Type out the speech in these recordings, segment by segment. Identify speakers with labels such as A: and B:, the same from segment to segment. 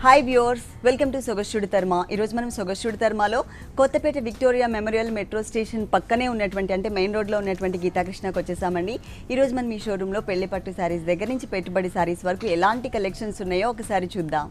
A: hi viewers welcome to సొగస్టుడి తర్మ ఈరోజు మనం సొగస్టుడి తర్మలో Kothapet Victoria Memorial metro station పక్కనే ఉన్నటువంటి అంటే మెయిన్ రోడ్లో ఉన్నటువంటి గీతాకృష్ణకు వచ్చేసామండి ఈరోజు మనం ఈ షోరూంలో పెళ్లి పట్టు శారీస్ దగ్గర నుంచి పెట్టుబడి శారీస్ వరకు ఎలాంటి కలెక్షన్స్ ఉన్నాయో ఒకసారి చూద్దాం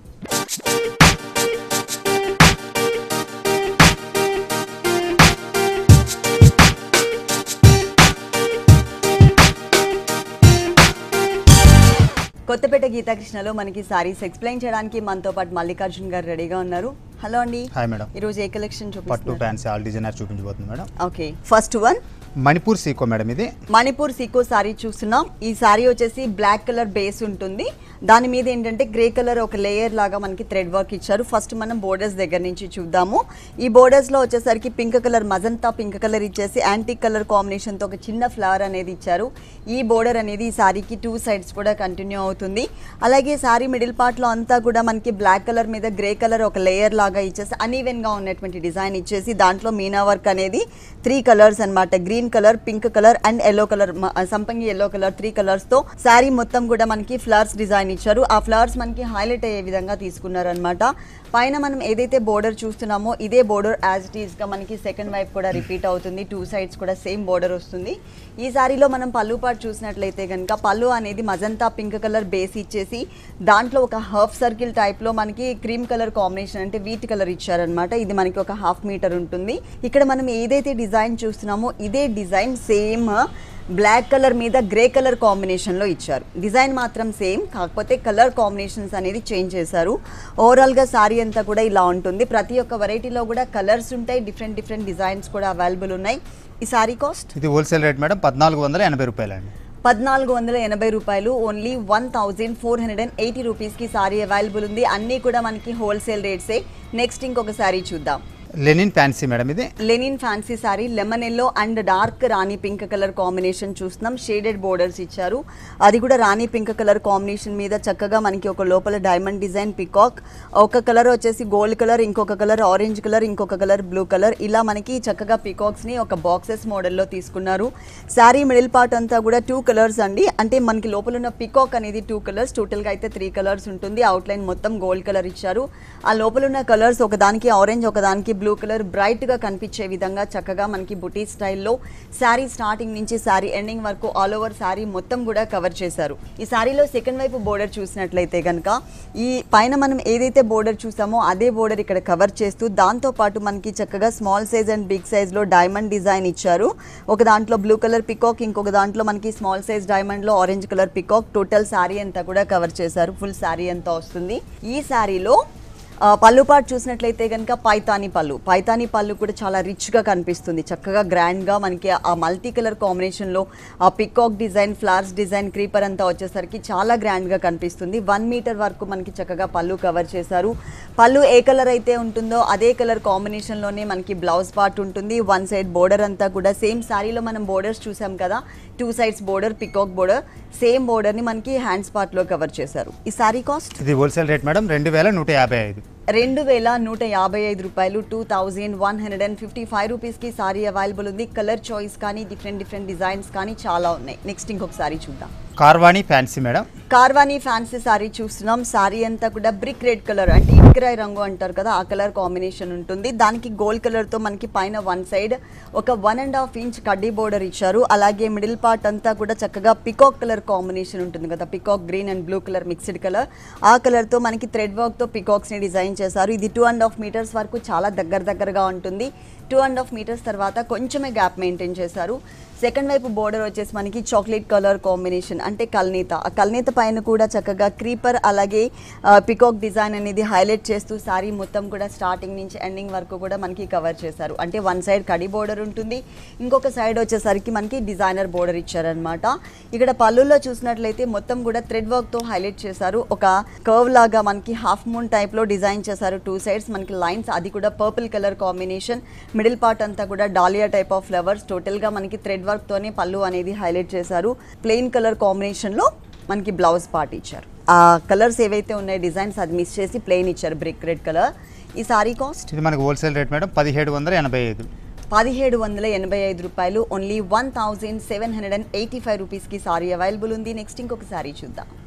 A: కొత్తపేట గీతాకృష్ణలో మనకి సారీస్ ఎక్స్ప్లెయిన్ చేయడానికి మనతో పాటు మల్లికార్జున్ గారు రెడీగా ఉన్నారు హలో అండి
B: హాయ్ మేడం
A: ఈరోజు ఏ కలెక్షన్
B: పట్టు
A: చూపిస్తున్నారు
B: ఫ్యాన్సీ ఆల్ డిజైనర్ చూపించబోతుంది madam
A: okay first one
B: Manipur సీకో మేడం ఇది
A: మణిపూర్ సీకో సారీ చూస్తున్నాం ఈ సారీ వచ్చేసి బ్లాక్ కలర్ బేస్ ఉంటుంది దాని మీద ఏంటంటే గ్రే కలర్ ఒక లేయర్ లాగా మనకి థ్రెడ్ వర్క్ ఇచ్చారు ఫస్ట్ మనం బోర్డర్స్ దగ్గర నుంచి చూద్దాము ఈ బోర్డర్స్ లో వచ్చేసరికి pink colour magenta pink colour ఇచ్చేసి యాంటిక్ కలర్ కాంబినేషన్ తో ఒక చిన్న ఫ్లవర్ అనేది ఇచ్చారు ఈ బోర్డర్ అనేది ఈ సారీకి టూ సైడ్స్ కూడా కంటిన్యూ అవుతుంది అలాగే సారీ మిడిల్ పార్ట్ లో అంతా కూడా మనకి బ్లాక్ కలర్ మీద గ్రే కలర్ ఒక లేయర్ లాగా ఇచ్చేసి అన్ఈవెన్ గా ఉన్నటువంటి డిజైన్ ఇచ్చేసి దాంట్లో మీనా వర్క్ అనేది త్రీ కలర్స్ అన్నమాట green colour pink colour and yellow colour సంపంగి ఎల్లో కలర్ త్రీ కలర్స్ తో శారీ మొత్తం కూడా మనకి ఫ్లవర్స్ డిజైన్ ఇచ్చారు ఆ ఫ్లవర్స్ మనకి హైలైట్ అయ్యే విధంగా తీసుకున్నారు అనమాట పైన మనం ఏదైతే బోర్డర్ చూస్తున్నామో ఇదే బోర్డర్ యాజ్ ఇట్ ఈస్ గా మనకి సెకండ్ వైపు కూడా రిపీట్ అవుతుంది టూ సైడ్స్ కూడా సేమ్ బోర్డర్ వస్తుంది ఈ సారీలో మనం పళ్ళు పాటు చూసినట్లయితే కనుక పళ్ళు అనేది మజంతా పింక్ కలర్ బేస్ ఇచ్చేసి దాంట్లో ఒక హాఫ్ సర్కిల్ టైప్ లో మనకి క్రీమ్ కలర్ కాంబినేషన్ అంటే వీట్ కలర్ ఇచ్చారనమాట ఇది మనకి ఒక హాఫ్ మీటర్ ఉంటుంది ఇక్కడ మనం ఏదైతే డిజైన్ చూస్తున్నామో ఇదే డిజైన్ సేమ్ బ్లాక్ కలర్ మీద గ్రే కలర్ కాంబినేషన్లో ఇచ్చారు డిజైన్ మాత్రం సేమ్ కాకపోతే కలర్ కాంబినేషన్స్ అనేది చేంజ్ చేశారు ఓవరాల్గా సారీ అంతా కూడా ఇలా ఉంటుంది ప్రతి ఒక్క వెరైటీలో కూడా కలర్స్ ఉంటాయి డిఫరెంట్ డిఫరెంట్ డిజైన్స్ కూడా అవైలబుల్ ఉన్నాయి ఈ సారీ కాస్ట్
B: ఇది హోల్సేల్ రేట్ మేడం పద్నాలుగు వందల ఎనభై రూపాయలు అండి
A: పద్నాలుగు వందల ఎనభై రూపాయలు only one thousand four hundred and eighty రూపీస్కి సారీ అవైలబుల్ ఉంది అన్నీ కూడా మనకి హోల్సేల్ రేట్సే నెక్స్ట్ ఇంకొక సారీ చూద్దాం
B: లెనిన్ ఫ్యాన్సీ మేడం ఇది
A: linen fancy sari lemon yellow and dark rani pink colour combination చూస్తున్నాం షేడెడ్ బోర్డర్స్ ఇచ్చారు అది కూడా రాణి పింక్ కలర్ కాంబినేషన్ మీద చక్కగా మనకి ఒక లోపల డైమండ్ డిజైన్ పికాక్ ఒక కలర్ వచ్చేసి గోల్డ్ కలర్ ఇంకొక కలర్ ఆరెంజ్ కలర్ ఇంకొక కలర్ బ్లూ కలర్ ఇలా మనకి చక్కగా పికాక్స్ ని ఒక బాక్సెస్ మోడల్లో తీసుకున్నారు శారీ మిడిల్ పార్ట్ అంతా కూడా టూ కలర్స్ అండి అంటే మనకి లోపల ఉన్న పికాక్ అనేది టూ కలర్స్ టోటల్గా అయితే త్రీ కలర్స్ ఉంటుంది అవుట్ లైన్ మొత్తం గోల్డ్ కలర్ ఇచ్చారు ఆ లోపల ఉన్న కలర్స్ ఒకదానికి ఆరెంజ్ ఒకదానికి బ్లూ కలర్ బ్రైట్ గా కనిపించే విధంగా చక్కగా మనకి బుటీ స్టైల్లో శారీ స్టార్టింగ్ నుంచి శారీ ఎండింగ్ వరకు ఆల్ ఓవర్ శారీ మొత్తం కూడా కవర్ చేశారు ఈ శారీలో సెకండ్ వైపు బోర్డర్ చూసినట్లయితే కనుక ఈ పైన మనం ఏదైతే బోర్డర్ చూసామో అదే బోర్డర్ ఇక్కడ కవర్ చేస్తూ దాంతో పాటు మనకి చక్కగా small size and big size లో డైమండ్ డిజైన్ ఇచ్చారు ఒక దాంట్లో బ్లూ కలర్ పికాక్ ఇంకొక దాంట్లో మనకి స్మాల్ సైజ్ డైమండ్ లో orange colour peacock total sari అంతా కూడా కవర్ చేశారు ఫుల్ శారీ అంతా వస్తుంది ఈ శారీలో ఆ, పళ్ళు పాటు చూసినట్లయితే కనుక పైతాని పళ్ళు పైతాని పళ్ళు కూడా చాలా రిచ్గా కనిపిస్తుంది చక్కగా గ్రాండ్గా మనకి ఆ మల్టీ కలర్ కాంబినేషన్లో ఆ peacock design flowers design creeper అంతా వచ్చేసరికి చాలా గ్రాండ్గా కనిపిస్తుంది వన్ మీటర్ వరకు మనకి చక్కగా పళ్ళు కవర్ చేశారు పళ్ళు ఏ కలర్ అయితే ఉంటుందో అదే కలర్ కాంబినేషన్లోనే మనకి బ్లౌజ్ పార్ట్ ఉంటుంది వన్ సైడ్ బోర్డర్ అంతా కూడా సేమ్ శారీలో మనం బోర్డర్స్ చూసాం కదా two sides border peacock border same బోర్డర్ని మనకి హ్యాండ్స్ పార్ట్లో కవర్ చేశారు ఈ శారీ కాస్ట్
B: ఇది హోల్సేల్ రేట్ మేడం రెండు వేల నూట యాభై ఐదు
A: రెండు వేల నూట యాభై ఐదు రూపాయలు two thousand one hundred and fifty five రూపీస్కి సారీ అవైలబుల్ ఉంది కలర్ చాయిస్ కానీ డిఫరెంట్ డిఫరెంట్ డిజైన్స్ కానీ చాలా ఉన్నాయి నెక్స్ట్ ఇంకొక సారీ చూద్దాం
B: కార్వాణి ఫ్యాన్సీ మేడం
A: కార్వానీ ఫ్యాన్సీ సారీ చూస్తున్నాం సారీ అంతా కూడా బ్రిక్ రెడ్ కలర్ అంటే ఇటుకరాయి రంగు అంటారు కదా ఆ కలర్ కాంబినేషన్ ఉంటుంది దానికి గోల్డ్ కలర్తో మనకి పైన వన్ సైడ్ ఒక వన్ అండ్ హాఫ్ ఇంచ్ కడ్డీ బోర్డర్ ఇచ్చారు అలాగే మిడిల్ పార్ట్ అంతా కూడా చక్కగా పికాక్ కలర్ కాంబినేషన్ ఉంటుంది కదా peacock green and blue colour mixed colour ఆ కలర్తో మనకి థ్రెడ్ వర్క్తో పికాక్స్ని డిజైన్ చేశారు ఇది టూ అండ్ హాఫ్ మీటర్స్ వరకు చాలా దగ్గర దగ్గరగా ఉంటుంది టూ అండ్ హాఫ్ మీటర్స్ తర్వాత కొంచెమే గ్యాప్ మెయింటైన్ చేశారు సెకండ్ వైపు బోర్డర్ వచ్చేసి మనకి చాక్లెట్ కలర్ కాంబినేషన్ అంటే కల్నీత ఆ కల్నీత పైన కూడా చక్కగా క్రీపర్ అలాగే పికాక్ డిజైన్ అనేది హైలైట్ చేస్తూ సారీ మొత్తం కూడా స్టార్టింగ్ నుంచి ఎండింగ్ వరకు కూడా మనకి కవర్ చేశారు అంటే వన్ సైడ్ కడి బోర్డర్ ఉంటుంది ఇంకొక సైడ్ వచ్చేసరికి మనకి డిజైనర్ బోర్డర్ ఇచ్చారనమాట ఇక్కడ పళ్ళుల్లో చూసినట్లయితే మొత్తం కూడా థ్రెడ్ వర్క్తో హైలైట్ చేశారు ఒక కర్వ్ లాగా మనకి హాఫ్ మూన్ టైప్లో డిజైన్ చేశారు టూ సైడ్స్ మనకి లైన్స్ అది కూడా purple colour combination middle part అంతా కూడా డాలియా టైప్ ఆఫ్ ఫ్లవర్స్ టోటల్గా మనకి థ్రెడ్ వర్క్తోనే పళ్ళు అనేది హైలైట్ చేశారు ప్లెయిన్ కలర్ కాంబినేషన్లో మనకి బ్లౌజ్ పార్ట్ ఇచ్చారు ఆ కలర్స్ ఏవైతే ఉన్నాయో డిజైన్స్ అది మిస్ చేసి ప్లెయిన్ ఇచ్చారు బ్రిక్ రెడ్ కలర్ ఈ సారీ కాస్ట్
B: ఇది మనకి హోల్సేల్ రేట్ మేడం పదిహేడు వందల ఎనభై ఐదు
A: పదిహేడు వందల ఎనభై ఐదు రూపాయలు only one thousand seven hundred and eighty five రూపీస్కి సారీ అవైలబుల్ ఉంది నెక్స్ట్ ఇంకొక సారీ చూద్దాం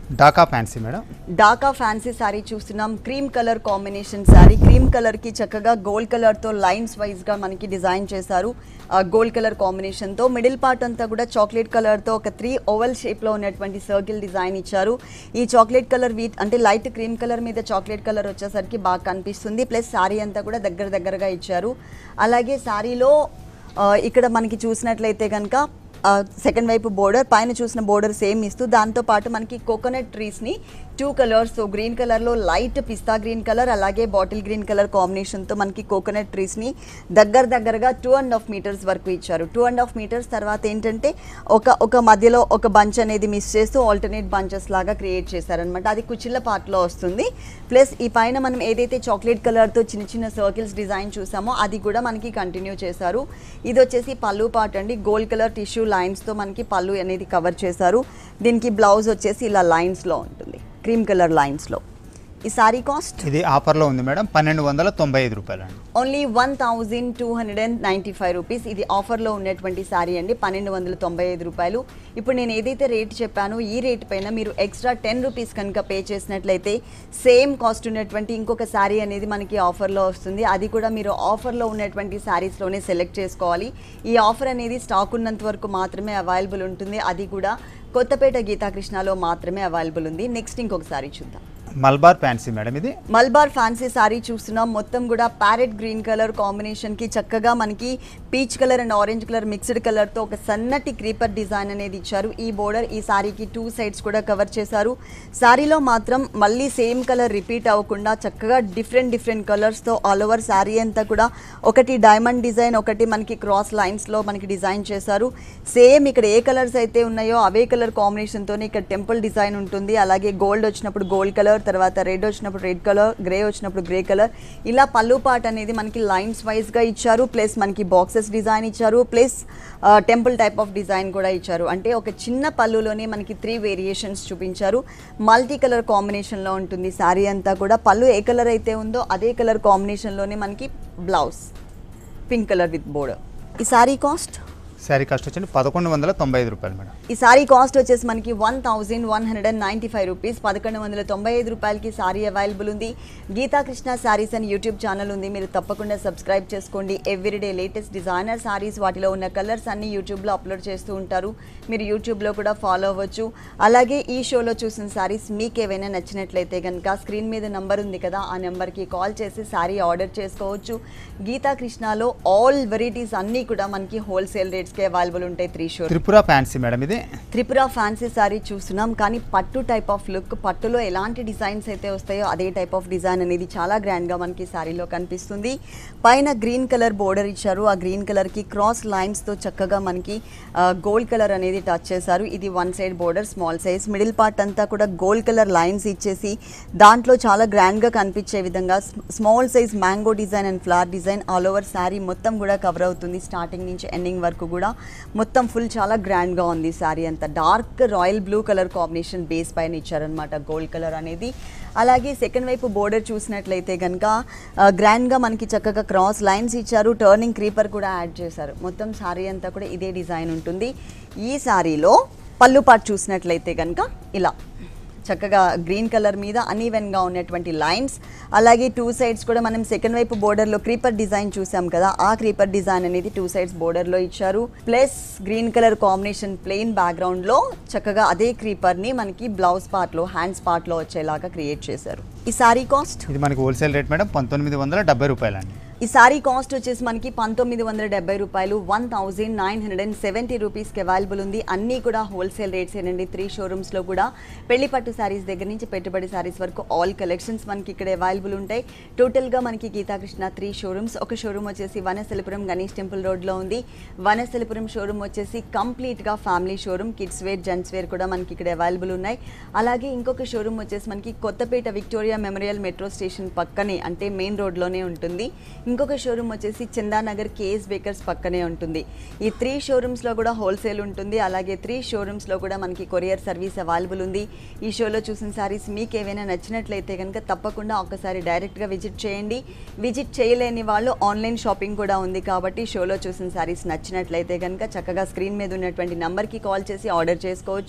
B: Dhaka fancy madam
A: Dhaka fancy sari చూస్తున్నాం cream colour combination sari cream కలర్కి చక్కగా గోల్డ్ కలర్తో లైన్స్ వైజ్గా మనకి డిజైన్ చేశారు గోల్డ్ కలర్ కాంబినేషన్తో మిడిల్ పార్ట్ అంతా కూడా చాక్లెట్ కలర్తో ఒక త్రీ ఓవల్ షేప్లో ఉన్నటువంటి సర్కిల్ డిజైన్ ఇచ్చారు ఈ చాక్లెట్ కలర్ వీట్ అంటే లైట్ క్రీమ్ కలర్ మీద చాక్లెట్ కలర్ వచ్చేసరికి బాగా కనిపిస్తుంది ప్లస్ శారీ అంతా కూడా దగ్గర దగ్గరగా ఇచ్చారు అలాగే శారీలో ఆ, ఇక్కడ మనకి చూసినట్లయితే కనుక సెకండ్ వైపు బోర్డర్ పైన చూసిన బోర్డర్ సేమ్ ఇస్తూ దాంతో పాటు మనకి కోకోనట్ ట్రీస్ని టూ కలర్స్ గ్రీన్ కలర్లో లైట్ పిస్తా గ్రీన్ కలర్ అలాగే బాటిల్ గ్రీన్ కలర్ కాంబినేషన్తో మనకి కోకోనట్ ట్రీస్ని దగ్గర దగ్గరగా టూ అండ్ హాఫ్ మీటర్స్ వరకు ఇచ్చారు టూ అండ్ హాఫ్ మీటర్స్ తర్వాత ఏంటంటే ఒక ఒక మధ్యలో ఒక బంచ్ అనేది మిస్ చేస్తూ ఆల్టర్నేట్ బంచెస్ లాగా క్రియేట్ చేశారనమాట అది కుచిళ్ళ పార్ట్లో వస్తుంది ప్లస్ ఈ పైన మనం ఏదైతే చాక్లెట్ కలర్తో చిన్న చిన్న సర్కిల్స్ డిజైన్ చూసామో అది కూడా మనకి కంటిన్యూ చేశారు ఇది వచ్చేసి పళ్ళు పార్ట్ అండి గోల్డ్ కలర్ టిష్యూ లైన్స్తో మనకి పళ్ళు అనేది కవర్ చేశారు దీనికి బ్లౌజ్ వచ్చేసి ఇలా లైన్స్లో ఉంటుంది క్రీమ్ కలర్ లైన్స్లో ఈ సారీ కాస్ట్
B: ఇది ఆఫర్లో ఉంది మేడం పన్నెండు వందల తొంభై ఐదు రూపాయలు అండి
A: only one thousand two hundred and ninety five rupees ఇది ఆఫర్లో ఉన్నటువంటి శారీ అండి పన్నెండు వందల తొంభై ఐదు రూపాయలు ఇప్పుడు నేను ఏదైతే రేట్ చెప్పానో ఈ రేట్ పైన మీరు ఎక్స్ట్రా టెన్ రూపీస్ కనుక పే చేసినట్లయితే సేమ్ కాస్ట్ ఉన్నటువంటి ఇంకొక శారీ అనేది మనకి ఆఫర్లో వస్తుంది అది కూడా మీరు ఆఫర్లో ఉన్నటువంటి శారీస్లోనే సెలెక్ట్ చేసుకోవాలి ఈ ఆఫర్ అనేది స్టాక్ ఉన్నంత వరకు మాత్రమే అవైలబుల్ ఉంటుంది అది కూడా కొత్తపేట గీతాకృష్ణలో మాత్రమే అవైలబుల్ ఉంది నెక్స్ట్ ఇంకొక సారీ చూద్దాం
B: మల్బార్ ఫ్యాన్సీ మేడం ఇది
A: మల్బార్ ఫ్యాన్సీ సారీ చూస్తున్నాం మొత్తం కూడా ప్యారెట్ గ్రీన్ కలర్ కాంబినేషన్కి చక్కగా మనకి peach colour and orange colour mixed కలర్తో ఒక సన్నటి క్రీపర్ డిజైన్ అనేది ఇచ్చారు ఈ బోర్డర్ ఈ సారీకి టూ సైడ్స్ కూడా కవర్ చేశారు సారీలో మాత్రం మళ్ళీ సేమ్ కలర్ రిపీట్ అవ్వకుండా చక్కగా డిఫరెంట్ డిఫరెంట్ కలర్స్తో ఆల్ ఓవర్ శారీ అంతా కూడా ఒకటి డైమండ్ డిజైన్ ఒకటి మనకి క్రాస్ లైన్స్లో మనకి డిజైన్ చేశారు సేమ్ ఇక్కడ ఏ కలర్స్ అయితే ఉన్నాయో అవే కలర్ కాంబినేషన్తోనే ఇక్కడ టెంపుల్ డిజైన్ ఉంటుంది అలాగే గోల్డ్ వచ్చినప్పుడు గోల్డ్ కలర్ తర్వాత రెడ్ వచ్చినప్పుడు రెడ్ కలర్ గ్రే వచ్చినప్పుడు గ్రే కలర్ ఇలా పళ్ళు పాట్ అనేది మనకి లైన్స్ వైజ్గా ఇచ్చారు ప్లస్ మనకి బాక్సెస్ డిజైన్ ఇచ్చారు plus temple type of design కూడా ఇచ్చారు అంటే ఒక చిన్న పళ్ళులోనే మనకి త్రీ వేరియేషన్స్ చూపించారు మల్టీ కలర్ కాంబినేషన్లో ఉంటుంది శారీ అంతా కూడా పళ్ళు ఏ కలర్ అయితే ఉందో అదే కలర్ కాంబినేషన్లోనే మనకి blouse pink colour with border ఈ శారీ కాస్ట్
B: శారీ కాస్ట్ వచ్చి పదకొండు వందల తొంభై ఐదు రూపాయలు మేడం
A: ఈ సారీ కాస్ట్ వచ్చేసి మనకి one thousand one hundred and ninety five rupees పదకొండు వందల తొంభై ఐదు రూపాయలకి సారీ అవైలబుల్ ఉంది గీతా కృష్ణ సారీస్ అని యూట్యూబ్ ఛానల్ ఉంది మీరు తప్పకుండా సబ్స్క్రైబ్ చేసుకోండి ఎవ్రీడే లేటెస్ట్ డిజైనర్ సారీస్ వాటిలో ఉన్న కలర్స్ అన్ని యూట్యూబ్లో అప్లోడ్ చేస్తూ ఉంటారు మీరు యూట్యూబ్లో కూడా ఫాలో అవ్వచ్చు అలాగే ఈ షోలో చూసిన సారీస్ మీకు ఏవైనా నచ్చినట్లయితే కనుక స్క్రీన్ మీద నెంబర్ ఉంది కదా ఆ నెంబర్కి కాల్ చేసి సారీ ఆర్డర్ చేసుకోవచ్చు గీతా కృష్ణలో ఆల్ వెరైటీస్ అన్నీ కూడా మనకి హోల్సేల్ రేట్స్కి అవైలబుల్ ఉంటాయి త్రీ షోర్
B: త్రిపుర ఫ్యాన్సీ మేడం ఇది
A: త్రిపుర ఫ్యాన్సీ సారీ చూస్తున్నాం కానీ పట్టు టైప్ ఆఫ్ లుక్ పట్టులో ఎలాంటి డిజైన్స్ అయితే వస్తాయో అదే టైప్ ఆఫ్ డిజైన్ అనేది చాలా గ్రాండ్గా మనకి సారీలో కనిపిస్తుంది పైన గ్రీన్ కలర్ బోర్డర్ ఇచ్చారు ఆ గ్రీన్ కలర్కి క్రాస్ లైన్స్తో చక్కగా మనకి గోల్డ్ కలర్ అనేది టచ్ చేశారు ఇది one side border small size middle part అంతా కూడా గోల్డ్ కలర్ లైన్స్ ఇచ్చేసి దాంట్లో చాలా గ్రాండ్గా కనిపించే విధంగా small size mango design and flower design all over sari మొత్తం కూడా కవర్ అవుతుంది స్టార్టింగ్ నుంచి ఎండింగ్ వరకు కూడా మొత్తం ఫుల్ చాలా గ్రాండ్గా ఉంది శారీ అంతా dark royal blue colour combination base పైన ఇచ్చారనమాట గోల్డ్ కలర్ అనేది అలాగే సెకండ్ వైపు బోర్డర్ చూసినట్లయితే కనుక గ్రాండ్గా మనకి చక్కగా క్రాస్ లైన్స్ ఇచ్చారు టర్నింగ్ క్రీపర్ కూడా యాడ్ చేశారు మొత్తం శారీ అంతా కూడా ఇదే డిజైన్ ఉంటుంది ఈ శారీలో పళ్ళు పాటు చూసినట్లయితే కనుక ఇలా చక్కగా గ్రీన్ కలర్ మీద అన్ఈవెన్గా ఉన్నటువంటి లైన్స్ అలాగే టూ సైడ్స్ కూడా మనం సెకండ్ వైపు బోర్డర్లో క్రీపర్ డిజైన్ చూసాం కదా ఆ క్రీపర్ డిజైన్ అనేది టూ సైడ్స్ బోర్డర్లో ఇచ్చారు plus green colour combination plain బ్యాక్గ్రౌండ్లో చక్కగా అదే క్రీపర్ని మనకి బ్లౌజ్ పార్ట్లో హ్యాండ్స్ పార్ట్లో వచ్చేలాగా క్రియేట్ చేశారు ఈ సారీ కాస్ట్
B: ఇది మనకి హోల్సేల్ రేట్ మేడం పంతొమ్మిది వందల డెబ్బై రూపాయలు అండి
A: ఈ సారీ కాస్ట్ వచ్చేసి మనకి పంతొమ్మిది వందల డెబ్బై రూపాయలు one thousand nine hundred and seventy రూపీస్కి అవైలబుల్ ఉంది అన్నీ కూడా హోల్సేల్ రేట్స్ ఏనండి త్రీ షోరూమ్స్లో కూడా పెళ్లి పట్టు శారీస్ దగ్గర నుంచి పెట్టుబడి శారీస్ వరకు ఆల్ కలెక్షన్స్ మనకి ఇక్కడ అవైలబుల్ ఉంటాయి టోటల్గా మనకి గీతాకృష్ణ త్రీ షోరూమ్స్ ఒక షోరూమ్ వచ్చేసి వనస్థలిపురం గణేష్ టెంపుల్ రోడ్లో ఉంది వనస్థలిపురం షోరూమ్ వచ్చేసి కంప్లీట్గా family showroom kids wear gents wear కూడా మనకి ఇక్కడ అవైలబుల్ ఉన్నాయి అలాగే ఇంకొక షోరూమ్ వచ్చేసి మనకి Kothapet Victoria Memorial metro station పక్కనే అంటే మెయిన్ రోడ్లోనే ఉంటుంది ఇంకొక షోరూమ్ వచ్చేసి చందానగర్ కేఎస్ బేకర్స్ పక్కనే ఉంటుంది ఈ త్రీ షోరూమ్స్లో కూడా హోల్సేల్ ఉంటుంది అలాగే త్రీ షోరూమ్స్లో కూడా మనకి కొరియర్ సర్వీస్ అవైలబుల్ ఉంది ఈ షోలో చూసిన సారీస్ మీకు ఏవైనా నచ్చినట్లయితే కనుక తప్పకుండా ఒకసారి డైరెక్ట్గా విజిట్ చేయండి విజిట్ చేయలేని వాళ్ళు ఆన్లైన్ షాపింగ్ కూడా ఉంది కాబట్టి షోలో చూసిన సారీస్ నచ్చినట్లయితే కనుక చక్కగా స్క్రీన్ మీద ఉన్నటువంటి నంబర్కి కాల్ చేసి ఆర్డర్ చేసుకోవచ్చు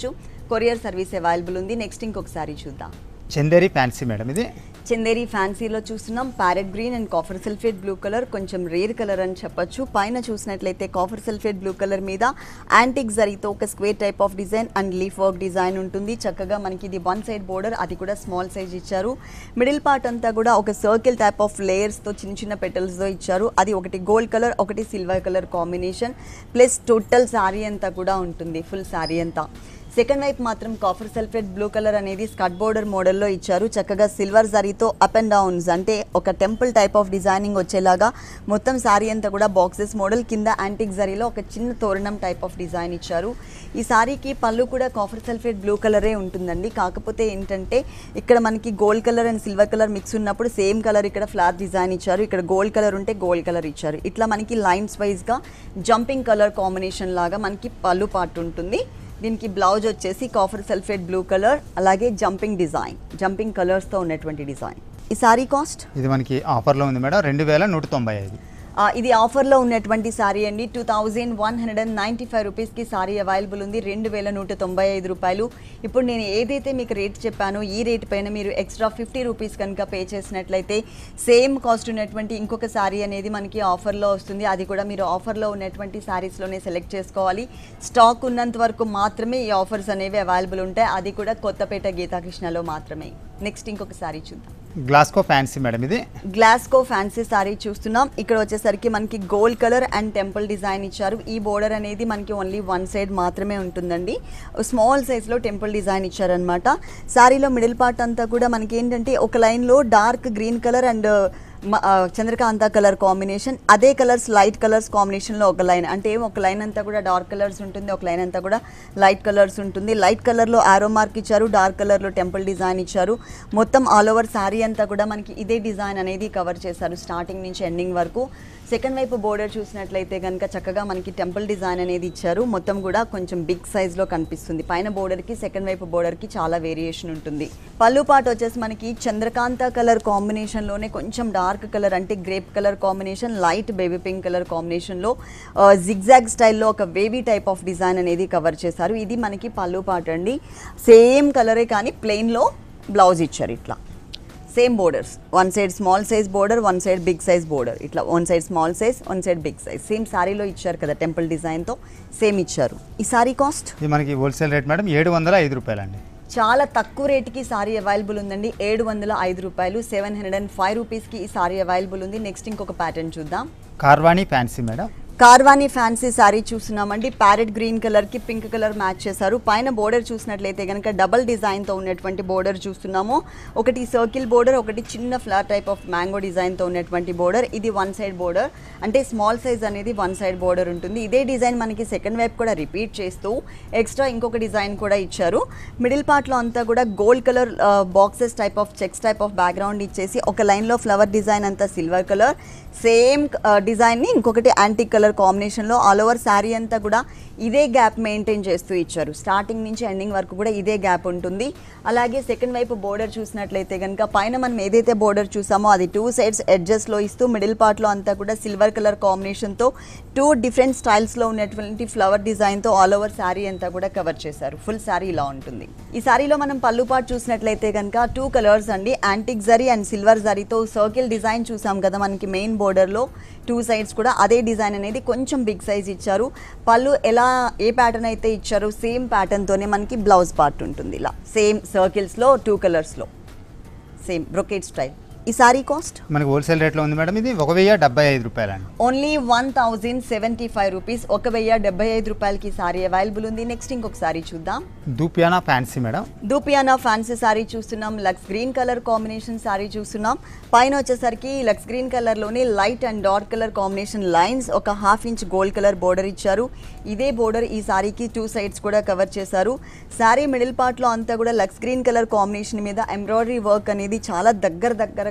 A: కొరియర్ సర్వీస్ అవైలబుల్ ఉంది నెక్స్ట్ ఇంకొక సారీ చూద్దాం
B: చందేరి ఫ్యాన్సీ మేడం ఇది
A: చందేరి ఫ్యాన్సీలో చూస్తున్నాం parrot green and copper sulphate blue colour కొంచెం రేర్ కలర్ అని చెప్పొచ్చు పైన చూసినట్లయితే కాఫర్ సల్ఫేట్ బ్లూ కలర్ మీద యాంటిక్ జరీతో ఒక square type of design and leaf work design ఉంటుంది చక్కగా మనకి ఇది వన్ సైడ్ బోర్డర్ అది కూడా స్మాల్ సైజ్ ఇచ్చారు మిడిల్ పార్ట్ అంతా కూడా ఒక సర్కిల్ టైప్ ఆఫ్ లేయర్స్తో చిన్న చిన్న పెటల్స్తో ఇచ్చారు అది ఒకటి గోల్డ్ కలర్ ఒకటి silver colour combination plus total sari అంతా కూడా ఉంటుంది ఫుల్ శారీ అంతా సెకండ్ వైపు మాత్రం కాఫర్ సల్ఫేట్ బ్లూ కలర్ అనేది స్కట్ బోర్డర్ మోడల్లో ఇచ్చారు చక్కగా సిల్వర్ జరీతో అప్ అండ్ డౌన్స్ అంటే ఒక టెంపుల్ టైప్ ఆఫ్ డిజైనింగ్ వచ్చేలాగా మొత్తం శారీ అంతా కూడా బాక్సెస్ మోడల్ కింద యాంటిక్ జరీలో ఒక చిన్న తోరణం టైప్ ఆఫ్ డిజైన్ ఇచ్చారు ఈ శారీకి పళ్ళు కూడా కాఫర్ సల్ఫేట్ బ్లూ కలరే ఉంటుందండి కాకపోతే ఏంటంటే ఇక్కడ మనకి gold colour and silver colour mix ఉన్నప్పుడు సేమ్ కలర్ ఇక్కడ ఫ్లాట్ డిజైన్ ఇచ్చారు ఇక్కడ గోల్డ్ కలర్ ఉంటే గోల్డ్ కలర్ ఇచ్చారు ఇట్లా మనకి లైన్స్ వైజ్గా జంపింగ్ కలర్ కాంబినేషన్ లాగా మనకి పళ్ళు పార్ట్ ఉంటుంది దీనికి బ్లౌజ్ వచ్చేసి కాఫర్ సల్ఫేట్ బ్లూ కలర్ అలాగే జంపింగ్ డిజైన్ జంపింగ్ కలర్స్తో ఉన్నటువంటి డిజైన్ ఈ సారీ కాస్ట్
B: ఇది మనకి ఆఫర్లో ఉంది మేడం రెండు వేల నూట తొంభై ఐదు
A: ఆ, ఇది ఆఫర్లో ఉన్నటువంటి సారీ అండి two thousand one hundred and ninety five రూపీస్కి సారీ అవైలబుల్ ఉంది రెండు వేల నూట తొంభై ఐదు రూపాయలు ఇప్పుడు నేను ఏదైతే మీకు రేట్ చెప్పానో ఈ రేట్ పైన మీరు ఎక్స్ట్రా ఫిఫ్టీ రూపీస్ కనుక పే చేసినట్లయితే సేమ్ కాస్ట్ ఉన్నటువంటి ఇంకొక సారీ అనేది మనకి ఆఫర్లో వస్తుంది అది కూడా మీరు ఆఫర్లో ఉన్నటువంటి సారీస్లోనే సెలెక్ట్ చేసుకోవాలి స్టాక్ ఉన్నంత వరకు మాత్రమే ఈ ఆఫర్స్ అనేవి అవైలబుల్ ఉంటాయి అది కూడా కొత్తపేట గీతాకృష్ణలో మాత్రమే నెక్స్ట్ ఇంకొక సారీ చూద్దాం
B: గ్లాస్కో ఫ్యాన్సీ మేడం ఇది
A: గ్లాస్కో ఫ్యాన్సీ సారీ చూస్తున్నాం ఇక్కడ వచ్చేసరికి మనకి gold colour and temple design ఇచ్చారు ఈ బోర్డర్ అనేది మనకి ఓన్లీ వన్ సైడ్ మాత్రమే ఉంటుందండి స్మాల్ సైజ్లో టెంపుల్ డిజైన్ ఇచ్చారనమాట సారీలో మిడిల్ పార్ట్ అంతా కూడా మనకి ఏంటంటే ఒక లైన్లో డార్క్ గ్రీన్ కలర్ అండ్ మ- ఆ, చంద్రకాంత కలర్ కాంబినేషన్ అదే కలర్స్ లైట్ కలర్స్ కాంబినేషన్లో ఒక లైన్ అంటే ఒక లైన్ అంతా కూడా డార్క్ కలర్స్ ఉంటుంది ఒక లైన్ అంతా కూడా లైట్ కలర్స్ ఉంటుంది లైట్ కలర్లో ఆరో మార్క్ ఇచ్చారు డార్క్ కలర్లో టెంపుల్ డిజైన్ ఇచ్చారు మొత్తం ఆల్ ఓవర్ శారీ అంతా కూడా మనకి ఇదే డిజైన్ అనేది కవర్ చేశారు స్టార్టింగ్ నుంచి ఎండింగ్ వరకు సెకండ్ వైపు బోర్డర్ చూసినట్లయితే కనుక చక్కగా మనకి టెంపుల్ డిజైన్ అనేది ఇచ్చారు మొత్తం కూడా కొంచెం బిగ్ సైజ్లో కనిపిస్తుంది పైన బోర్డర్కి సెకండ్ వైపు బోర్డర్కి చాలా వేరియేషన్ ఉంటుంది పళ్ళు పాటు వచ్చేసి మనకి చంద్రకాంత కలర్ కాంబినేషన్లోనే కొంచెం డార్క్ కలర్ అంటే grape colour combination light baby pink colour కాంబినేషన్లో జిగ్జాగ్ స్టైల్లో ఒక వేవీ టైప్ ఆఫ్ డిజైన్ అనేది కవర్ చేశారు ఇది మనకి పళ్ళు పాట అండి సేమ్ కలరే కానీ ప్లెయిన్లో బ్లౌజ్ ఇచ్చారు ఇట్లా same borders one side small size border one side big size border ఇట్లా one side small size one side big size same సారీలో ఇచ్చారు కదా టెంపుల్ డిజైన్తో సేమ్ ఇచ్చారు ఈ సారీ కాస్ట్
B: ఇది మనకి హోల్సేల్ రేట్ మేడం ఏడు వందల ఐదు రూపాయలండి
A: చాలా తక్కువ రేటుకి సారీ అవైలబుల్ ఉందండి ఏడు వందల ఐదు రూపాయలు సెవెన్ హండ్రెడ్ అండ్ ఫైవ్ రూపీస్కి ఈ సారీ అవైలబుల్ ఉంది నెక్స్ట్ ఇంకొక ప్యాటర్న్ చూద్దాం
B: కార్వాణి ఫ్యాన్సీ మేడం
A: కార్వానీ ఫ్యాన్సీ శారీ చూస్తున్నామండి ప్యారెట్ గ్రీన్ కలర్ కి పింక్ కలర్ మ్యాచ్ చేశారు పైన బోర్డర్ చూసినట్లయితే కనుక డబల్ డిజైన్ తో ఉన్నటువంటి బోర్డర్ చూస్తున్నాము ఒకటి సర్కిల్ బోర్డర్ ఒకటి చిన్న flower type of mango design తో ఉన్నటువంటి బోర్డర్ ఇది వన్ సైడ్ బోర్డర్ అంటే స్మాల్ సైజ్ అనేది వన్ సైడ్ బోర్డర్ ఉంటుంది ఇదే డిజైన్ మనకి సెకండ్ వైపు కూడా రిపీట్ చేస్తూ ఎక్స్ట్రా ఇంకొక డిజైన్ కూడా ఇచ్చారు మిడిల్ పార్ట్ లో అంతా కూడా gold colour boxes type of checks type of background ఇచ్చేసి ఒక లైన్ లో ఫ్లవర్ డిజైన్ అంతా సిల్వర్ కలర్ సేమ్ డిజైన్ ని ఇంకొకటి యాంటిక్ కలర్ కాంబినేషన్ లో ఆల్ ఓవర్ శారీ అంతా కూడా ఇదే గ్యాప్ మెయింటైన్ చేస్తూ ఇచ్చారు స్టార్టింగ్ నుంచి ఎండింగ్ వరకు కూడా ఇదే గ్యాప్ ఉంటుంది అలాగే సెకండ్ వైపు బోర్డర్ చూసినట్లయితే కనుక పైన మనం ఏదైతే బోర్డర్ చూసామో అది టూ సైడ్స్ ఎడ్జెస్ లో ఇస్తూ మిడిల్ పార్ట్ లో అంతా కూడా సిల్వర్ కలర్ కాంబినేషన్ తో టూ డిఫరెంట్ స్టైల్స్ లో ఉన్నటువంటి ఫ్లవర్ డిజైన్ తో ఆల్ ఓవర్ శారీ అంతా కూడా కవర్ చేశారు ఫుల్ శారీ ఇలా ఉంటుంది ఈ శారీలో మనం పళ్ళు పార్ట్ చూసినట్లయితే కనుక టూ కలర్స్ అండి యాంటిక్ జరీ అండ్ సిల్వర్ జరీతో సర్కిల్ డిజైన్ చూసాం కదా మనకి మెయిన్ బోర్డర్లో టూ సైడ్స్ కూడా అదే డిజైన్ అనేది కొంచెం బిగ్ సైజ్ ఇచ్చారు పళ్ళు ఎలా ఏ ప్యాటర్న్ అయితే ఇచ్చారో సేమ్ ప్యాటర్న్తోనే మనకి బ్లౌజ్ పార్ట్ ఉంటుంది ఇలా సేమ్ సర్కిల్స్లో టూ కలర్స్లో సేమ్ బ్రొకేట్ స్టైల్ ఈ సారీ కాస్ట్
B: మనకి హోల్సేల్ రేట్లో ఉంది మేడం ఇది ఒక వెయ్యి డెబ్బై ఐదు రూపాయలండి
A: only one thousand seventy five rupees ఒక వెయ్యి డెబ్బై ఐదు రూపాయలకి సారీ అవైలబుల్ ఉంది నెక్స్ట్ ఇంకొక సారీ చూద్దాం
B: దూపియానా ఫ్యాన్సీ మేడం
A: దూపియానా ఫ్యాన్సీ సారీ చూస్తున్నాం lux green colour combination sari చూస్తున్నాం పైన వచ్చేసరికి లక్స్ గ్రీన్ కలర్లోనే light and dark colour combination lines ఒక half inch gold colour border ఇచ్చారు ఇదే బోర్డర్ ఈ సారీకి టూ సైడ్స్ కూడా కవర్ చేశారు సారీ మిడిల్ పార్ట్లో అంతా కూడా లక్స్ గ్రీన్ కలర్ కాంబినేషన్ మీద ఎంబ్రాయిడరీ వర్క్ అనేది చాలా దగ్గర దగ్గరగా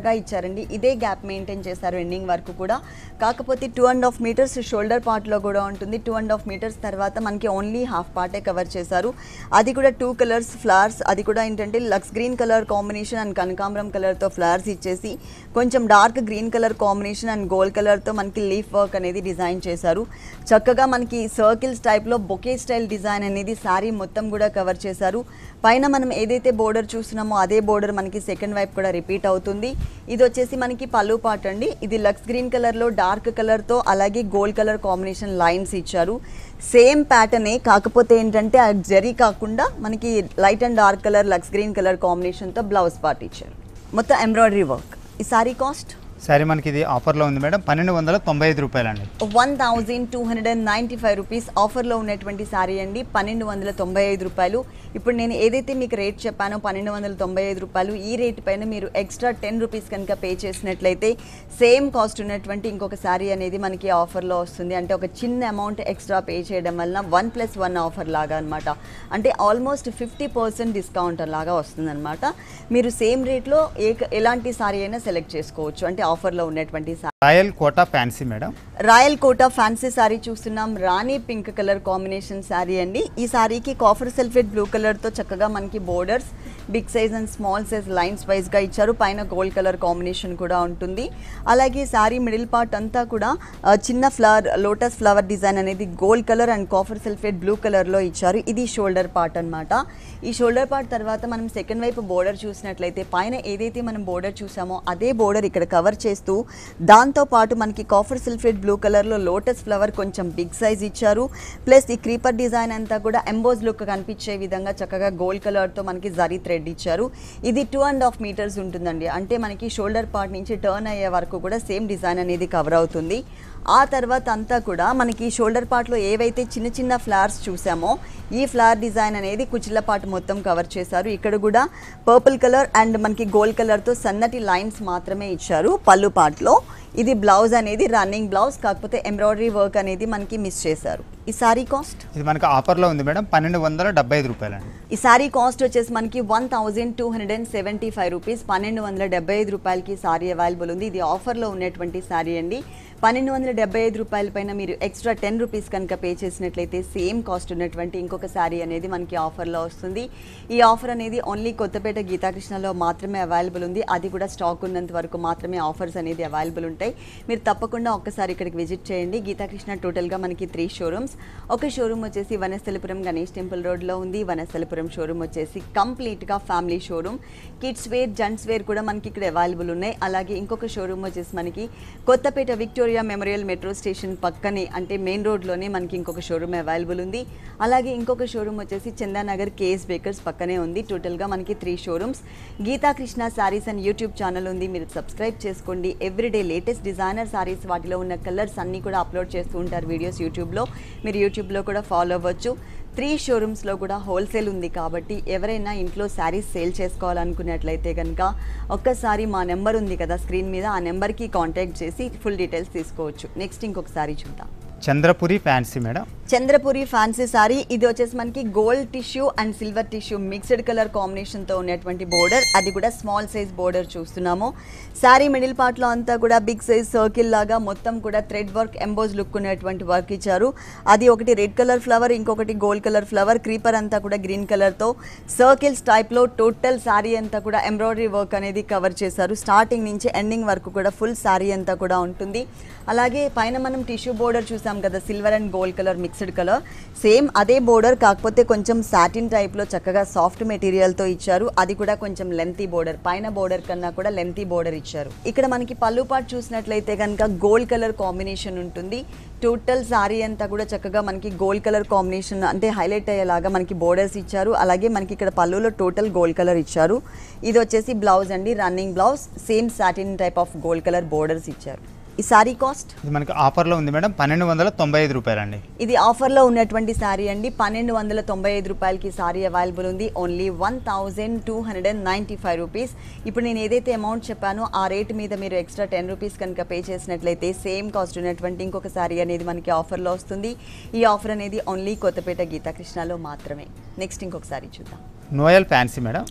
A: చిన్నగా ఇచ్చారండి ఇదే గ్యాప్ మెయింటైన్ చేశారు ఎండింగ్ వరకు కూడా కాకపోతే two and half metres shoulder పార్ట్లో కూడా ఉంటుంది టూ అండ్ హాఫ్ మీటర్స్ తర్వాత మనకి ఓన్లీ హాఫ్ పార్టే కవర్ చేశారు అది కూడా టూ కలర్స్ ఫ్లవర్స్ అది కూడా ఏంటంటే lux green colour combination and కనకాంబరం కలర్తో ఫ్లవర్స్ ఇచ్చేసి కొంచెం dark green colour combination and gold కలర్తో మనకి లీఫ్ వర్క్ అనేది డిజైన్ చేశారు చక్కగా మనకి సర్కిల్స్ టైప్లో బొకే స్టైల్ డిజైన్ అనేది శారీ మొత్తం కూడా కవర్ చేశారు పైన మనం ఏదైతే బోర్డర్ చూస్తున్నామో అదే బోర్డర్ మనకి సెకండ్ వైపు కూడా రిపీట్ అవుతుంది ఇది వచ్చేసి మనకి పళ్ళు పాట్ అండి ఇది లక్స్ గ్రీన్ కలర్లో డార్క్ కలర్తో అలాగే గోల్డ్ కలర్ కాంబినేషన్ లైన్స్ ఇచ్చారు సేమ్ ప్యాటర్నే కాకపోతే ఏంటంటే ఆ జరీ కాకుండా మనకి light and dark colour lux green colour కాంబినేషన్తో బ్లౌజ్ పార్ట్ ఇచ్చారు మొత్తం ఎంబ్రాయిడరీ వర్క్ ఈ సారీ కాస్ట్
B: శారీ మనకి ఇది ఆఫర్లో ఉంది మేడం పన్నెండు వందల తొంభై ఐదు రూపాయలండి
A: one thousand two hundred and ninety five rupees ఆఫర్లో ఉన్నటువంటి శారీ అండి పన్నెండు వందల తొంభై ఐదు రూపాయలు ఇప్పుడు నేను ఏదైతే మీకు రేట్ చెప్పానో పన్నెండు వందల తొంభై ఐదు రూపాయలు ఈ రేట్ పైన మీరు ఎక్స్ట్రా టెన్ రూపీస్ కనుక పే చేసినట్లయితే సేమ్ కాస్ట్ ఉన్నటువంటి ఇంకొక శారీ అనేది మనకి ఆఫర్లో వస్తుంది అంటే ఒక చిన్న అమౌంట్ ఎక్స్ట్రా పే చేయడం వలన వన్ ప్లస్ వన్ ఆఫర్ లాగా అనమాట అంటే ఆల్మోస్ట్ ఫిఫ్టీ పర్సెంట్ డిస్కౌంట్ లాగా వస్తుందన్నమాట మీరు సేమ్ రేట్లో ఏ ఎలాంటి శారీ అయినా సెలెక్ట్ చేసుకోవచ్చు అంటే ఆఫర్లో ఉన్నటువంటి sari
B: royal Kota fancy madam
A: royal Kota fancy sari చూస్తున్నాం rani pink colour combination sari అండి ఈ శారీకి కాఫర్ సల్ఫేట్ బ్లూ కలర్తో చక్కగా మనకి borders big size and small size lines వైజ్గా ఇచ్చారు పైన గోల్డ్ కలర్ కాంబినేషన్ కూడా ఉంటుంది అలాగే శారీ మిడిల్ పార్ట్ అంతా కూడా ఆ, చిన్న ఫ్లవర్ లోటస్ ఫ్లవర్ డిజైన్ అనేది gold colour and copper sulphate blue కలర్లో ఇచ్చారు ఇది షోల్డర్ పార్ట్ అన్నమాట ఈ షోల్డర్ పార్ట్ తర్వాత మనం సెకండ్ వైపు బోర్డర్ చూసినట్లయితే పైన ఏదైతే మనం బోర్డర్ చూసామో అదే బోర్డర్ ఇక్కడ కవర్ చేస్తూ దాంతో పాటు మనకి కాఫర్ సల్ఫేట్ బ్లూ కలర్లో లోటస్ ఫ్లవర్ కొంచెం బిగ్ సైజ్ ఇచ్చారు ప్లస్ ఈ క్రీపర్ డిజైన్ అంతా కూడా ఎంబోజ్ లుక్ కనిపించే విధంగా చక్కగా గోల్డ్ కలర్తో మనకి జరీ థ్రెడ్ ఇచ్చారు ఇది టూ అండ్ హాఫ్ మీటర్స్ ఉంటుందండి అంటే మనకి షోల్డర్ పార్ట్ నుంచి టర్న్ అయ్యే వరకు కూడా సేమ్ డిజైన్ అనేది కవర్ అవుతుంది ఆ తర్వాత అంతా కూడా మనకి షోల్డర్ పార్ట్లో ఏవైతే చిన్న చిన్న ఫ్లవర్స్ చూసామో ఈ ఫ్లవర్ డిజైన్ అనేది కుచిల పార్ట్ మొత్తం కవర్ చేశారు ఇక్కడ కూడా పర్పుల్ కలర్ అండ్ మనకి గోల్డ్ కలర్తో సన్నటి లైన్స్ మాత్రమే ఇచ్చారు పళ్ళు పార్ట్లో ఇది బ్లౌజ్ అనేది రన్నింగ్ బ్లౌజ్ కాకపోతే ఎంబ్రాయిడరీ వర్క్ అనేది మనకి మిస్ చేశారు ఈ సారీ కాస్ట్
B: ఇది మనకి ఆఫర్లో ఉంది మేడం పన్నెండు వందల డెబ్బై ఐదు రూపాయలండి
A: ఈ సారీ కాస్ట్ వచ్చేసి మనకి one thousand two hundred and seventy five rupees పన్నెండు వందల డెబ్బై ఐదు రూపాయలకి సారీ అవైలబుల్ ఉంది ఇది ఆఫర్లో ఉన్నటువంటి సారీ అండి పన్నెండు వందల డెబ్బై ఐదు రూపాయల పైన మీరు ఎక్స్ట్రా టెన్ రూపీస్ కనుక పే చేసినట్లయితే సేమ్ కాస్ట్ ఉన్నటువంటి ఇంకొక శారీ అనేది మనకి ఆఫర్లో వస్తుంది ఈ ఆఫర్ అనేది ఓన్లీ కొత్తపేట గీతాకృష్ణలో మాత్రమే అవైలబుల్ ఉంది అది కూడా స్టాక్ ఉన్నంత వరకు మాత్రమే ఆఫర్స్ అనేది అవైలబుల్ ఉంటాయి మీరు తప్పకుండా ఒక్కసారి ఇక్కడికి విజిట్ చేయండి గీతాకృష్ణ టోటల్గా మనకి త్రీ షోరూమ్స్ ఒక షోరూమ్ వచ్చేసి వనస్థలిపురం గణేష్ టెంపుల్ రోడ్లో ఉంది వనస్థలిపురం షోరూమ్ వచ్చేసి కంప్లీట్గా family showroom kids wear gents wear కూడా మనకి ఇక్కడ అవైలబుల్ ఉన్నాయి అలాగే ఇంకొక షోరూమ్ వచ్చేసి మనకి Kothapet Victoria Memorial metro station పక్కనే అంటే మెయిన్ రోడ్లోనే మనకి ఇంకొక షోరూమ్ అవైలబుల్ ఉంది అలాగే ఇంకొక షోరూమ్ వచ్చేసి చందానగర్ కేఎస్ బేకర్స్ పక్కనే ఉంది టోటల్గా మనకి three showrooms Geetha Krishna saris and YouTube channel ఉంది మీరు సబ్స్క్రైబ్ చేసుకోండి ఎవ్రీడే లేటెస్ట్ డిజైనర్ శారీస్ వాటిలో ఉన్న కలర్స్ అన్నీ కూడా అప్లోడ్ చేస్తూ ఉంటారు వీడియోస్ యూట్యూబ్లో మీరు యూట్యూబ్లో కూడా ఫాలో అవ్వచ్చు త్రీ షోరూమ్స్లో కూడా హోల్సేల్ ఉంది కాబట్టి ఎవరైనా ఇంట్లో శారీస్ సేల్ చేసుకోవాలనుకున్నట్లయితే కనుక ఒక్కసారి మా నెంబర్ ఉంది కదా స్క్రీన్ మీద ఆ నెంబర్కి కాంటాక్ట్ చేసి ఫుల్ డీటెయిల్స్ తీసుకోవచ్చు నెక్స్ట్ ఇంకొకసారి చూద్దాం
B: Chandrapuri fancy madam
A: Chandrapuri fancy sari ఇది వచ్చేసి మనకి gold tissue and silver tissue mixed colour కాంబినేషన్తో ఉన్నటువంటి బోర్డర్ అది కూడా స్మాల్ సైజ్ బోర్డర్ చూస్తున్నాము శారీ మిడిల్ పార్ట్లో అంతా కూడా బిగ్ సైజ్ సర్కిల్ లాగా మొత్తం కూడా థ్రెడ్ వర్క్ ఎంబోజ్ లుక్ ఉన్నటువంటి వర్క్ ఇచ్చారు అది ఒకటి రెడ్ కలర్ ఫ్లవర్ ఇంకొకటి గోల్డ్ కలర్ ఫ్లవర్ క్రీపర్ అంతా కూడా గ్రీన్ కలర్తో సర్కిల్స్ టైప్లో టోటల్ శారీ అంతా కూడా ఎంబ్రాయిడరీ వర్క్ అనేది కవర్ చేశారు స్టార్టింగ్ నుంచి ఎండింగ్ వరకు కూడా ఫుల్ శారీ అంతా కూడా ఉంటుంది అలాగే పైన మనం టిష్యూ బోర్డర్ చూసాం కదా silver and gold colour mixed colour same అదే బోర్డర్ కాకపోతే కొంచెం సాటిన్ టైప్లో చక్కగా సాఫ్ట్ మెటీరియల్తో ఇచ్చారు అది కూడా కొంచెం లెంతీ బోర్డర్ పైన బోర్డర్ కన్నా కూడా లెంతీ బోర్డర్ ఇచ్చారు ఇక్కడ మనకి పళ్ళు పాటు చూసినట్లయితే కనుక గోల్డ్ కలర్ కాంబినేషన్ ఉంటుంది టోటల్ సారీ అంతా కూడా చక్కగా మనకి గోల్డ్ కలర్ కాంబినేషన్ అంటే హైలైట్ అయ్యేలాగా మనకి బోర్డర్స్ ఇచ్చారు అలాగే మనకి ఇక్కడ పళ్ళులో టోటల్ గోల్డ్ కలర్ ఇచ్చారు ఇది వచ్చేసి బ్లౌజ్ అండి running blouse same satin type of gold colour borders ఇచ్చారు ఈ సారీ కాస్ట్
B: ఇది మనకి ఆఫర్లో ఉంది మేడం పన్నెండు వందల తొంభై ఐదు రూపాయలండి
A: ఇది ఆఫర్లో ఉన్నటువంటి శారీ అండి పన్నెండు వందల తొంభై ఐదు రూపాయలకి శారీ అవైలబుల్ ఉంది only one thousand two hundred and ninety five rupees ఇప్పుడు నేను ఏదైతే అమౌంట్ చెప్పానో ఆ రేట్ మీద మీరు ఎక్స్ట్రా టెన్ రూపీస్ కనుక పే చేసినట్లయితే సేమ్ కాస్ట్ ఉన్నటువంటి ఇంకొక శారీ అనేది మనకి ఆఫర్లో వస్తుంది ఈ ఆఫర్ అనేది ఓన్లీ కొత్తపేట గీతాకృష్ణలో మాత్రమే నెక్స్ట్ ఇంకొక సారీ చూద్దాం
B: Noel fancy madam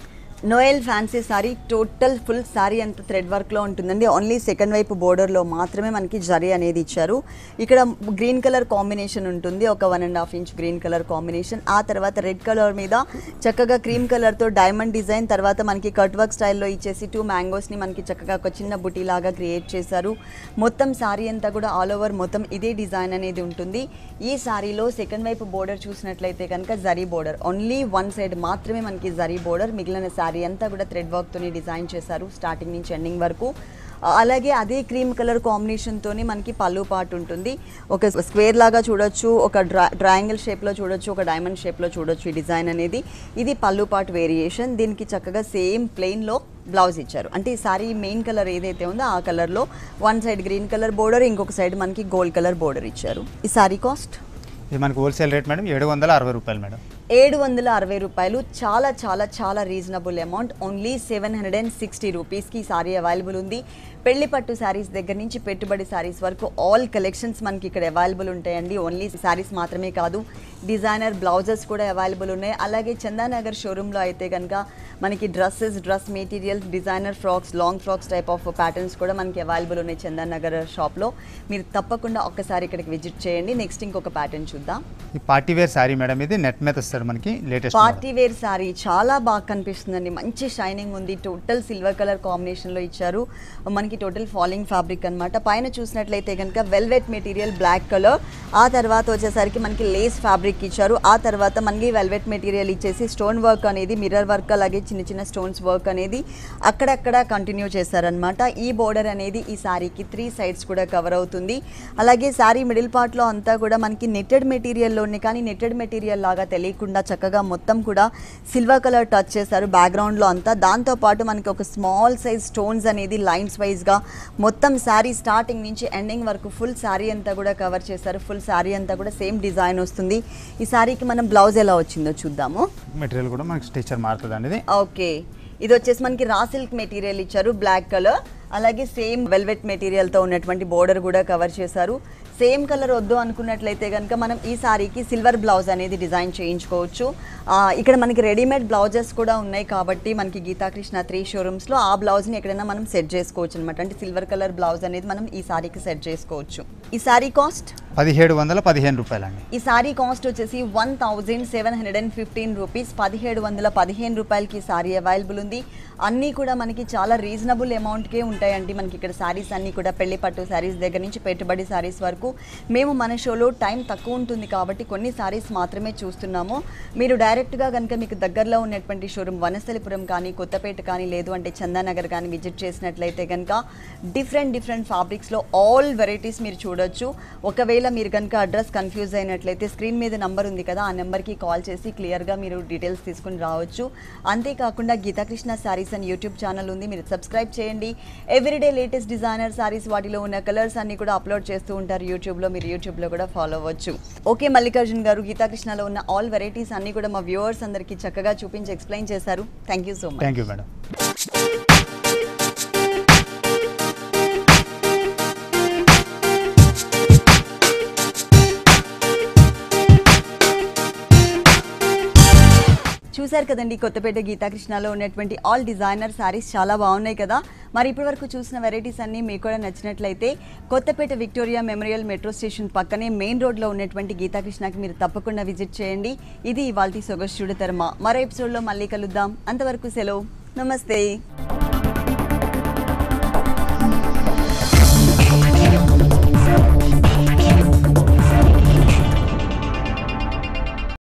A: Noel fancy sari total full sari అంత థ్రెడ్ వర్క్లో ఉంటుందండి ఓన్లీ సెకండ్ వైపు బోర్డర్లో మాత్రమే మనకి జరీ అనేది ఇచ్చారు ఇక్కడ గ్రీన్ కలర్ కాంబినేషన్ ఉంటుంది ఒక one and half inch green colour combination ఆ తర్వాత రెడ్ కలర్ మీద చక్కగా క్రీమ్ కలర్తో డైమండ్ డిజైన్ తర్వాత మనకి కట్ వర్క్ స్టైల్లో ఇచ్చేసి టూ మ్యాంగోస్ని మనకి చక్కగా ఒక చిన్న బుటీ లాగా క్రియేట్ చేశారు మొత్తం సారీ అంతా కూడా ఆల్ ఓవర్ మొత్తం ఇదే డిజైన్ అనేది ఉంటుంది ఈ సారీలో సెకండ్ వైపు బోర్డర్ చూసినట్లయితే కనుక zari border only one side మాత్రమే మనకి జరీ బోర్డర్ మిగిలిన శారీ అంతా కూడా థ్రెడ్ వర్క్తోని డిజైన్ చేశారు స్టార్టింగ్ నుంచి ఎండింగ్ వరకు అలాగే అదే క్రీమ్ కలర్ కాంబినేషన్తోని మనకి పళ్ళు పాటు ఉంటుంది ఒక స్క్వేర్ లాగా చూడొచ్చు ఒక డ్రా ట్రయాంగిల్ షేప్లో చూడొచ్చు ఒక డైమండ్ షేప్లో చూడొచ్చు ఈ డిజైన్ అనేది ఇది పళ్ళు పాటు వేరియేషన్ దీనికి చక్కగా సేమ్ ప్లెయిన్లో బ్లౌజ్ ఇచ్చారు అంటే ఈ సారీ మెయిన్ కలర్ ఏదైతే ఉందో ఆ కలర్లో one side green colour border ఇంకొక సైడ్ మనకి గోల్డ్ కలర్ బోర్డర్ ఇచ్చారు ఈ సారీ కాస్ట్
B: ఇది మనకి హోల్సేల్ రేట్ మేడం ఏడు వందల అరవై రూపాయలు మేడం
A: ఏడు వందల అరవై రూపాయలు చాలా చాలా చాలా reasonable amount only seven hundred and sixty రూపీస్కి ఈ సారీ అవైలబుల్ ఉంది పెళ్లి పట్టు శారీస్ దగ్గర నుంచి పెట్టుబడి శారీస్ వరకు ఆల్ కలెక్షన్స్ మనకి ఇక్కడ అవైలబుల్ ఉంటాయండి ఓన్లీ శారీస్ మాత్రమే కాదు డిజైనర్ బ్లౌజెస్ కూడా అవైలబుల్ ఉన్నాయి అలాగే చందానగర్ షోరూంలో అయితే కనుక మనకి dresses dress materials designer frocks long frocks type of patterns కూడా మనకి అవైలబుల్ ఉన్నాయి చందానగర్ షాప్లో మీరు తప్పకుండా ఒక్కసారి ఇక్కడికి విజిట్ చేయండి నెక్స్ట్ ఇంకొక ప్యాటర్న్ చూద్దాం
B: ఈ పార్టీ వేర్ శారీ మేడం ఇది నెట్ మీద వస్తాడు మనకి లేటెస్ట్
A: పార్టీ వేర్ సారీ చాలా బాగా కనిపిస్తుందండి మంచి షైనింగ్ ఉంది టోటల్ సిల్వర్ కలర్ కాంబినేషన్లో ఇచ్చారు మనకి టోటల్ ఫాలింగ్ ఫ్యాబ్రిక్ అన్నమాట పైన చూసినట్లయితే కనుక వెల్వెట్ మెటీరియల్ బ్లాక్ కలర్ ఆ తర్వాత వచ్చేసరికి మనకి లేస్ ఫ్యాబ్రిక్ ఇచ్చారు ఆ తర్వాత మనకి వెల్వెట్ మెటీరియల్ ఇచ్చేసి స్టోన్ వర్క్ అనేది మిర్రర్ వర్క్ అలాగే చిన్న చిన్న స్టోన్స్ వర్క్ అనేది అక్కడక్కడ కంటిన్యూ చేశారనమాట ఈ బోర్డర్ అనేది ఈ శారీకి త్రీ సైడ్స్ కూడా కవర్ అవుతుంది అలాగే శారీ మిడిల్ పార్ట్లో అంతా కూడా మనకి నెట్టెడ్ మెటీరియల్లోనే కానీ నెట్టెడ్ మెటీరియల్ లాగా తెలియకుండా చక్కగా మొత్తం కూడా సిల్వర్ కలర్ టచ్ చేశారు బ్యాక్గ్రౌండ్లో అంతా దాంతోపాటు మనకి ఒక స్మాల్ సైజ్ స్టోన్స్ అనేది లైన్స్ వైజ్గా మొత్తం శారీ స్టార్టింగ్ నుంచి ఎండింగ్ వరకు ఫుల్ శారీ అంతా కూడా కవర్ చేశారు ఫుల్ శారీ అంతా కూడా సేమ్ డిజైన్ వస్తుంది ఈ శారీకి మనం బ్లౌజ్ ఎలా వచ్చిందో చూద్దాము
B: మెటీరియల్ కూడా మనకి స్టిచ్చర్ మారుతుంది అండి ఇది
A: ఓకే ఇది వచ్చేసి మనకి రా సిల్క్ మెటీరియల్ ఇచ్చారు బ్లాక్ కలర్ అలాగే సేమ్ వెల్వెట్ మెటీరియల్తో ఉన్నటువంటి బోర్డర్ కూడా కవర్ చేశారు సేమ్ కలర్ వద్దు అనుకున్నట్లయితే కనుక మనం ఈ సారీకి సిల్వర్ బ్లౌజ్ అనేది డిజైన్ చేయించుకోవచ్చు ఆ, ఇక్కడ మనకి రెడీమేడ్ బ్లౌజెస్ కూడా ఉన్నాయి కాబట్టి మనకి గీతాకృష్ణ త్రీ షోరూమ్స్లో ఆ బ్లౌజ్ని ఎక్కడైనా మనం సెట్ చేసుకోవచ్చు అనమాట అంటే సిల్వర్ కలర్ బ్లౌజ్ అనేది మనం ఈ సారీకి సెట్ చేసుకోవచ్చు ఈ సారీ కాస్ట్
B: పదిహేడు వందల పదిహేను రూపాయలు అండి
A: ఈ సారీ కాస్ట్ వచ్చేసి one thousand seven hundred and fifteen rupees పదిహేడు వందల పదిహేను రూపాయలకి ఈ సారీ అవైలబుల్ ఉంది అన్నీ కూడా మనకి చాలా రీజనబుల్ అమౌంట్కే ఉంటాయండి మనకి ఇక్కడ సారీస్ అన్నీ కూడా పెళ్లి పట్టు సారీస్ దగ్గర నుంచి పెట్టుబడి సారీస్ వరకు మేము మన షోలో టైం తక్కువ ఉంటుంది కాబట్టి కొన్ని సారీస్ మాత్రమే చూస్తున్నాము మీరు డైరెక్ట్గా కనుక మీకు దగ్గరలో ఉన్నటువంటి షోరూమ్ వనస్థలిపురం కానీ కొత్తపేట కానీ లేదు అంటే చందానగర్ కానీ విజిట్ చేసినట్లయితే కనుక డిఫరెంట్ డిఫరెంట్ ఫ్యాబ్రిక్స్లో ఆల్ వెరైటీస్ మీరు చూడొచ్చు ఒకవేళ మీరు కనుక అడ్రస్ కన్ఫ్యూజ్ అయినట్లయితే స్క్రీన్ మీద నెంబర్ ఉంది కదా ఆ నెంబర్కి కాల్ చేసి క్లియర్గా మీరు డీటెయిల్స్ తీసుకుని రావచ్చు అంతేకాకుండా గీతాకృష్ణ శారీస్ అని యూట్యూబ్ ఛానల్ ఉంది మీరు సబ్స్క్రైబ్ చేయండి ఎవ్రీడే లేటెస్ట్ డిజైనర్ శారీస్ వాటిలో ఉన్న కలర్స్ అన్ని కూడా అప్లోడ్ చేస్తూ ఉంటారు యూట్యూబ్లో మీరు యూట్యూబ్లో కూడా ఫాలో అవ్వచ్చు ఓకే మల్లికార్జున్ గారు గీతాకృష్ణలో ఉన్న ఆల్ వెరైటీస్ అన్ని కూడా మా వ్యూవర్స్ అందరికీ చక్కగా చూపించి ఎక్స్ప్లెయిన్ చేశారు thank you so much
B: thank you madam
A: చూశారు కదండి కొత్తపేట గీతాకృష్ణలో ఉన్నటువంటి ఆల్ డిజైనర్ శారీస్ చాలా బాగున్నాయి కదా మరి ఇప్పటి వరకు చూసిన వెరైటీస్ అన్నీ మీకు కూడా నచ్చినట్లయితే Kothapet Victoria Memorial metro station పక్కనే మెయిన్ రోడ్లో ఉన్నటువంటి గీతాకృష్ణకి మీరు తప్పకుండా విజిట్ చేయండి ఇది ఇవాల్టి సొగస్టుడు తర్మ మరో ఎపిసోడ్లో మళ్ళీ కలుద్దాం అంతవరకు సెలవు నమస్తే